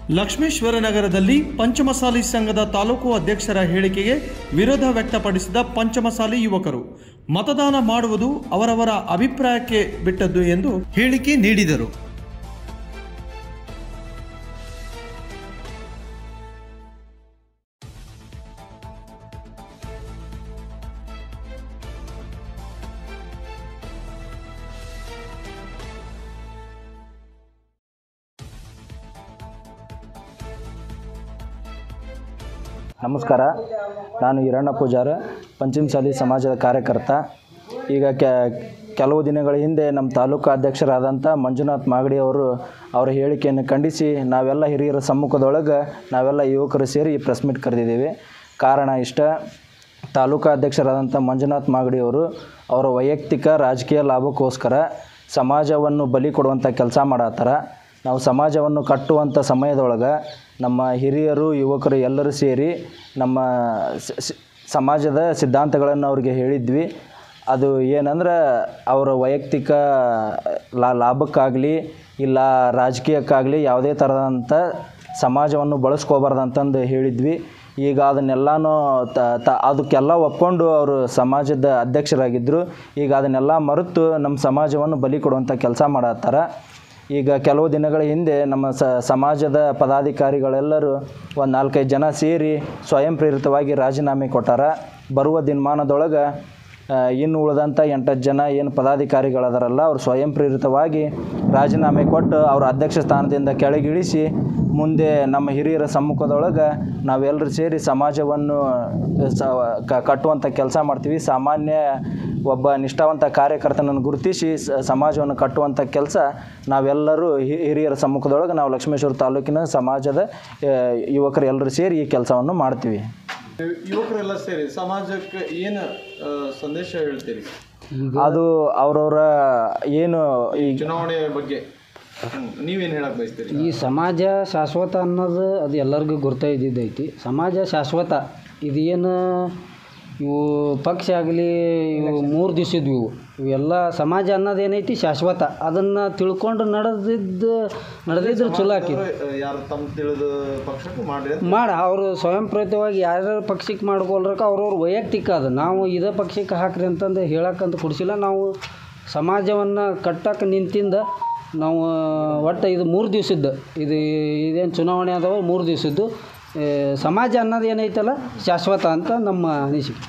ಲಕ್ಷ್ಮೇಶ್ವರ ನಗರದಲ್ಲಿ ಪಂಚಮಸಾಲಿ ಸಂಘದ ತಾಲೂಕು ಅಧ್ಯಕ್ಷರ ಹೇಳಿಕೆಗೆ ವಿರೋಧ ವ್ಯಕ್ತಪಡಿಸಿದ ಪಂಚಮಸಾಲಿ ಯುವಕರು ಮತದಾನ ಮಾಡುವುದು ಅವರವರ ಅಭಿಪ್ರಾಯಕ್ಕೆ ಬಿಟ್ಟದ್ದು ಎಂದು ಹೇಳಿಕೆ ನೀಡಿದರು ನಮಸ್ಕಾರ ನಾನು ಹಿರಣ್ಣ ಪೂಜಾರ ಪಂಚಮಸಾಲಿ ಸಮಾಜದ ಕಾರ್ಯಕರ್ತ ಈಗ ಕೆ ಕೆಲವು ದಿನಗಳ ಹಿಂದೆ ನಮ್ಮ ತಾಲೂಕು ಅಧ್ಯಕ್ಷರಾದಂಥ ಮಂಜುನಾಥ್ ಮಾಗಡಿ ಅವರು ಅವರ ಹೇಳಿಕೆಯನ್ನು ಖಂಡಿಸಿ ನಾವೆಲ್ಲ ಹಿರಿಯರ ಸಮ್ಮುಖದೊಳಗೆ ನಾವೆಲ್ಲ ಯುವಕರು ಸೇರಿ ಈ ಪ್ರೆಸ್ ಮೀಟ್ ಕರೆದಿದ್ದೀವಿ ಕಾರಣ ಇಷ್ಟ ತಾಲೂಕು ಅಧ್ಯಕ್ಷರಾದಂಥ ಮಂಜುನಾಥ್ ಮಾಗಡಿ ಅವರು ಅವರ ವೈಯಕ್ತಿಕ ರಾಜಕೀಯ ಲಾಭಕ್ಕೋಸ್ಕರ ಸಮಾಜವನ್ನು ಬಲಿ ಕೊಡುವಂಥ ಕೆಲಸ ಮಾಡತ್ತಾರ ನಾವು ಸಮಾಜವನ್ನು ಕಟ್ಟುವಂಥ ಸಮಯದೊಳಗೆ ನಮ್ಮ ಹಿರಿಯರು ಯುವಕರು ಎಲ್ಲರೂ ಸೇರಿ ನಮ್ಮ ಸ- ಸ- ಸಮಾಜದ ಸಿದ್ಧಾಂತಗಳನ್ನು ಅವ್ರಿಗೆ ಹೇಳಿದ್ವಿ ಅದು ಏನಂದ್ರೆ ಅವರ ವೈಯಕ್ತಿಕ ಲಾ ಲಾಭಕ್ಕಾಗಲಿ ಇಲ್ಲ ರಾಜಕೀಯಕ್ಕಾಗಲಿ ಯಾವುದೇ ಥರದಂಥ ಸಮಾಜವನ್ನು ಬಳಸ್ಕೋಬಾರ್ದಂತಂದು ಹೇಳಿದ್ವಿ ಈಗ ಅದನ್ನೆಲ್ಲನೂ ತ ತ ಅದಕ್ಕೆಲ್ಲ ಒಪ್ಕೊಂಡು ಅವರು ಸಮಾಜದ ಅಧ್ಯಕ್ಷರಾಗಿದ್ದರು ಈಗ ಅದನ್ನೆಲ್ಲ ಮರೆತು ನಮ್ಮ ಸಮಾಜವನ್ನು ಬಲಿ ಕೊಡುವಂಥ ಕೆಲಸ ಮಾಡತ್ತಾರ ಈಗ ಕೆಲವು ದಿನಗಳ ಹಿಂದೆ ನಮ್ಮ ಸ ಸಮಾಜದ ಪದಾಧಿಕಾರಿಗಳೆಲ್ಲರೂ ಒಂದು ನಾಲ್ಕೈದು ಜನ ಸೇರಿ ಸ್ವಯಂ ಪ್ರೇರಿತವಾಗಿ ರಾಜೀನಾಮೆ ಕೊಟ್ಟಾರ ಬರುವ ದಿನಮಾನದೊಳಗೆ ಆ, ಇನ್ನು ಉಳಿದಂಥ ಎಂಟತ್ತು ಜನ ಏನು ಪದಾಧಿಕಾರಿಗಳದಾರಲ್ಲ ಅವರು ಸ್ವಯಂ ಪ್ರೇರಿತವಾಗಿ ರಾಜೀನಾಮೆ ಕೊಟ್ಟು ಅವರ ಅಧ್ಯಕ್ಷ ಸ್ಥಾನದಿಂದ ಕೆಳಗಿಳಿಸಿ ಮುಂದೆ ನಮ್ಮ ಹಿರಿಯರ ಸಮ್ಮುಖದೊಳಗೆ ನಾವೆಲ್ಲರೂ ಸೇರಿ ಸಮಾಜವನ್ನು ಸ ಕ- ಕಟ್ಟುವಂಥ ಕೆಲಸ ಮಾಡ್ತೀವಿ ಸಾಮಾನ್ಯ ಒಬ್ಬ ನಿಷ್ಠಾವಂತ ಕಾರ್ಯಕರ್ತನನ್ನು ಗುರುತಿಸಿ ಸ- ಸಮಾಜವನ್ನು ಕಟ್ಟುವಂಥ ಕೆಲಸ ನಾವೆಲ್ಲರೂ ಹಿ- ಹಿರಿಯರ ಸಮ್ಮುಖದೊಳಗೆ ನಾವು ಲಕ್ಷ್ಮೇಶ್ವರ ತಾಲೂಕಿನ ಸಮಾಜದ ಆ, ಯುವಕರು ಎಲ್ಲರೂ ಸೇರಿ ಈ ಕೆಲಸವನ್ನು ಮಾಡ್ತೀವಿ ಯುವಕರೆಲ್ಲ ಸೇರಿ ಸಮಾಜಕ್ಕೆ ಏನು ಸಂದೇಶ ಹೇಳ್ತೀರಿ ಅದು ಅವರವರ ಏನು ಈ ಚುನಾವಣೆ ಬಗ್ಗೆ ನೀವೇನು ಹೇಳಕ್ ಬಯಸ್ತೀರಿ ಈ ಸಮಾಜ ಶಾಶ್ವತ ಅನ್ನೋದು ಅದು ಎಲ್ಲರಿಗೂ ಗುರ್ತ ಇದ್ದಿದ್ದೈತಿ ಸಮಾಜ ಶಾಶ್ವತ ಇದೇನು ಇವು ಪಕ್ಷ ಆಗಲಿ ಇವು ಮೂರು ದಿವಸದ್ದು ಇವು ಇವೆಲ್ಲ ಸಮಾಜ ಅನ್ನೋದು ಏನೈತಿ ಶಾಶ್ವತ ಅದನ್ನು ತಿಳ್ಕೊಂಡು ನಡೆದಿದ್ದು ನಡೆದಿದ್ರೆ ಚಲೋ ಆಕೈತಿ ಯಾರು ತಮ್ಮ ತಿಳಿದ ಪಕ್ಷಕ್ಕೆ ಮಾಡ್ರಿ ಮಾಡಿ ಅವರು ಸ್ವಯಂ ಪ್ರೇರಿತವಾಗಿ ಯಾರ್ಯಾರು ಪಕ್ಷಕ್ಕೆ ಮಾಡ್ಕೊಳ್ರಕ ಅವ್ರವ್ರ ವೈಯಕ್ತಿಕ ಅದು ನಾವು ಇದೇ ಪಕ್ಷಕ್ಕೆ ಹಾಕ್ರಿ ಅಂತಂದು ಹೇಳಕ್ಕಂತ ಕೊಡಿಸಿಲ್ಲ ನಾವು ಸಮಾಜವನ್ನು ಕಟ್ಟಕ್ಕೆ ನಿಂತಿಂದ ನಾವು ಒಟ್ಟು ಇದು ಮೂರು ದಿವಸದ್ದು ಇದು ಇದೇನು ಚುನಾವಣೆ ಅದಾವ ಮೂರು ದಿವಸದ್ದು ಏ, ಸಮಾಜ ಅನ್ನೋದು ಏನೈತಲ್ಲ ಶಾಶ್ವತ ಅಂತ ನಮ್ಮ ಅನಿಸಿಕೆ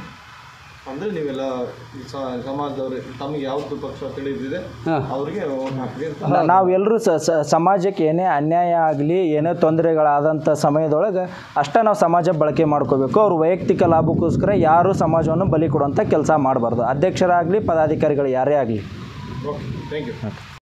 ಅಂದ್ರೆ ನೀವೆಲ್ಲ ಈ ಸ- ಸಮಾಜದವ್ರು ತಮಗೆ ಯಾವ್ದು ಪಕ್ಷ ತಿಳಿದಿದೆ ಹಾಂ ಅವ್ರಿಗೆ ಓಟ್ ಹಾಕ್ರಿ ಅಂತ ನಾವೆಲ್ಲರೂ ಸ ಸ- ಸಮಾಜಕ್ಕೆ ಏನೇ ಅನ್ಯಾಯ ಆಗಲಿ ಏನೇ ತೊಂದರೆಗಳಾದಂಥ ಸಮಯದೊಳಗೆ ಅಷ್ಟೇ ನಾವು ಸಮಾಜ ಬಳಕೆ ಮಾಡ್ಕೋಬೇಕು ಅವ್ರ ವೈಯಕ್ತಿಕ ಲಾಭಕ್ಕೋಸ್ಕರ ಯಾರೂ ಸಮಾಜವನ್ನು ಬಲಿ ಕೊಡುವಂಥ ಕೆಲಸ ಮಾಡಬಾರ್ದು ಅಧ್ಯಕ್ಷರಾಗಲಿ ಪದಾಧಿಕಾರಿಗಳು ಯಾರೇ ಆಗಲಿ ಓಕೆ ಥ್ಯಾಂಕ್ ಯು